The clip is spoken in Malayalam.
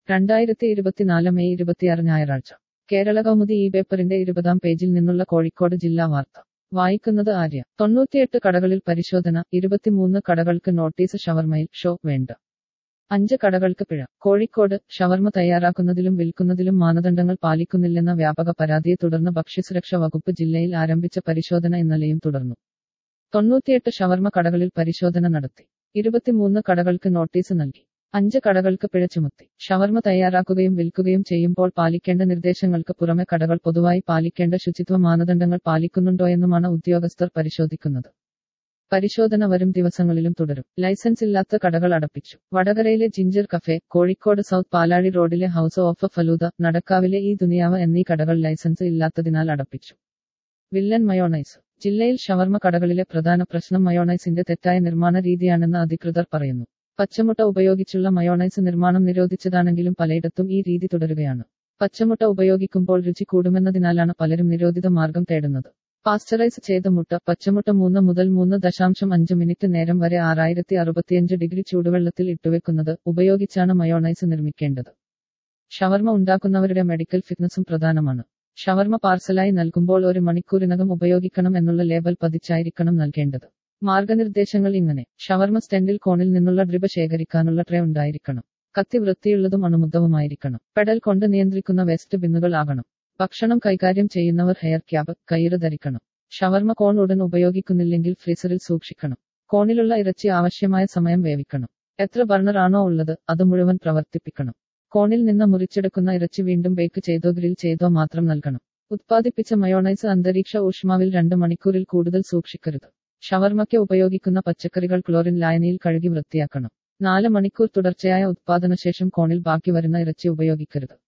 രണ്ടായിരത്തി ഇരുപത്തിനാല് മെയ് ഇരുപത്തിയാറ് ഞായറാഴ്ച കേരള കൗമുദി ഈ പേപ്പറിന്റെ ഇരുപതാം പേജിൽ നിന്നുള്ള കോഴിക്കോട് ജില്ലാ വാർത്ത വായിക്കുന്നത് ആര്യ തൊണ്ണൂറ്റിയെട്ട് കടകളിൽ പരിശോധന ഇരുപത്തിമൂന്ന് കടകൾക്ക് നോട്ടീസ് ഷവർമയിൽ ഷോ വേണ്ട അഞ്ച് കടകൾക്ക് പിഴ കോഴിക്കോട് ഷവർമ തയ്യാറാക്കുന്നതിലും വിൽക്കുന്നതിലും മാനദണ്ഡങ്ങൾ പാലിക്കുന്നില്ലെന്ന വ്യാപക പരാതിയെ തുടർന്ന് ഭക്ഷ്യസുരക്ഷാ വകുപ്പ് ജില്ലയിൽ ആരംഭിച്ച പരിശോധന ഇന്നലെയും തുടർന്നു തൊണ്ണൂറ്റിയെട്ട് ഷവർമ കടകളിൽ പരിശോധന നടത്തി ഇരുപത്തിമൂന്ന് കടകൾക്ക് നോട്ടീസ് നൽകി അഞ്ച് കടകൾക്ക് പിഴ ചുമത്തി ഷവർമ തയ്യാറാക്കുകയും വിൽക്കുകയും ചെയ്യുമ്പോൾ പാലിക്കേണ്ട നിർദ്ദേശങ്ങൾക്ക് പുറമെ കടകൾ പൊതുവായി പാലിക്കേണ്ട ശുചിത്വ മാനദണ്ഡങ്ങൾ പാലിക്കുന്നുണ്ടോയെന്നുമാണ് ഉദ്യോഗസ്ഥർ പരിശോധിക്കുന്നത് പരിശോധന വരും ദിവസങ്ങളിലും തുടരും ലൈസൻസ് ഇല്ലാത്ത കടകൾ അടപ്പിച്ചു വടകരയിലെ ജിഞ്ചർ കഫേ കോഴിക്കോട് സൗത്ത് പാലാഴി റോഡിലെ ഹൗസ് ഓഫ് ഫലൂദ നടക്കാവിലെ ഈ ദുനിയാവ് എന്നീ കടകൾ ലൈസൻസ് ഇല്ലാത്തതിനാൽ അടപ്പിച്ചു വില്ലൻ മയോണൈസ് ജില്ലയിൽ ഷവർമ കടകളിലെ പ്രധാന പ്രശ്നം മയോണൈസിന്റെ തെറ്റായ നിർമ്മാണ രീതിയാണെന്ന് അധികൃതർ പറയുന്നു പച്ചമുട്ട ഉപയോഗിച്ചുള്ള മയോണൈസ് നിർമ്മാണം നിരോധിച്ചതാണെങ്കിലും പലയിടത്തും ഈ രീതി തുടരുകയാണ് പച്ചമുട്ട ഉപയോഗിക്കുമ്പോൾ രുചി കൂടുമെന്നതിനാലാണ് പലരും നിരോധിത മാർഗം തേടുന്നത് പാസ്ചറൈസ് ചെയ്ത മുട്ട പച്ചമുട്ട മൂന്ന് മുതൽ മൂന്ന് ദശാംശം അഞ്ച് മിനിറ്റ് നേരം വരെ ആറായിരത്തി അറുപത്തിയഞ്ച് ഡിഗ്രി ചൂടുവെള്ളത്തിൽ ഇട്ടുവെക്കുന്നത് ഉപയോഗിച്ചാണ് മയോണൈസ് നിർമ്മിക്കേണ്ടത് ഷവർമ ഉണ്ടാക്കുന്നവരുടെ മെഡിക്കൽ ഫിറ്റ്നസും പ്രധാനമാണ് ഷവർമ പാർസലായി നൽകുമ്പോൾ ഒരു മണിക്കൂറിനകം ഉപയോഗിക്കണം എന്നുള്ള ലേബൽ പതിച്ചായിരിക്കണം നൽകേണ്ടത് മാർഗനിർദ്ദേശങ്ങൾ ഇങ്ങനെ ഷവർമ സ്റ്റെൻഡിൽ കോണിൽ നിന്നുള്ള ഡ്രിബ ശേഖരിക്കാനുള്ള ട്രേ ഉണ്ടായിരിക്കണം കത്തി വൃത്തിയുള്ളതും അണുമുദ്ധവുമായിരിക്കണം പെഡൽ കൊണ്ട് നിയന്ത്രിക്കുന്ന വേസ്റ്റ് ബിന്നുകൾ ആകണം ഭക്ഷണം കൈകാര്യം ചെയ്യുന്നവർ ഹെയർ ക്യാബ് കയ്യിറ് ധരിക്കണം ഷവർമ കോൺ ഉടൻ ഉപയോഗിക്കുന്നില്ലെങ്കിൽ ഫ്രീസറിൽ സൂക്ഷിക്കണം കോണിലുള്ള ഇറച്ചി ആവശ്യമായ സമയം വേവിക്കണം എത്ര ബർണർ ആണോ ഉള്ളത് അത് മുഴുവൻ പ്രവർത്തിപ്പിക്കണം കോണിൽ നിന്ന് മുറിച്ചെടുക്കുന്ന ഇറച്ചി വീണ്ടും ബേക്ക് ചെയ്തോ ഗ്രിൽ ചെയ്തോ മാത്രം നൽകണം ഉത്പാദിപ്പിച്ച മയോണൈസ് അന്തരീക്ഷ ഊഷ്മാവിൽ രണ്ട് മണിക്കൂറിൽ കൂടുതൽ സൂക്ഷിക്കരുത് ഷവർമയ്ക്ക് ഉപയോഗിക്കുന്ന പച്ചക്കറികൾ ക്ലോറിൻ ലായനിയിൽ കഴുകി വൃത്തിയാക്കണം നാല് മണിക്കൂർ തുടർച്ചയായ ഉത്പാദനശേഷം കോണിൽ ബാക്കി വരുന്ന ഇറച്ചി ഉപയോഗിക്കരുത്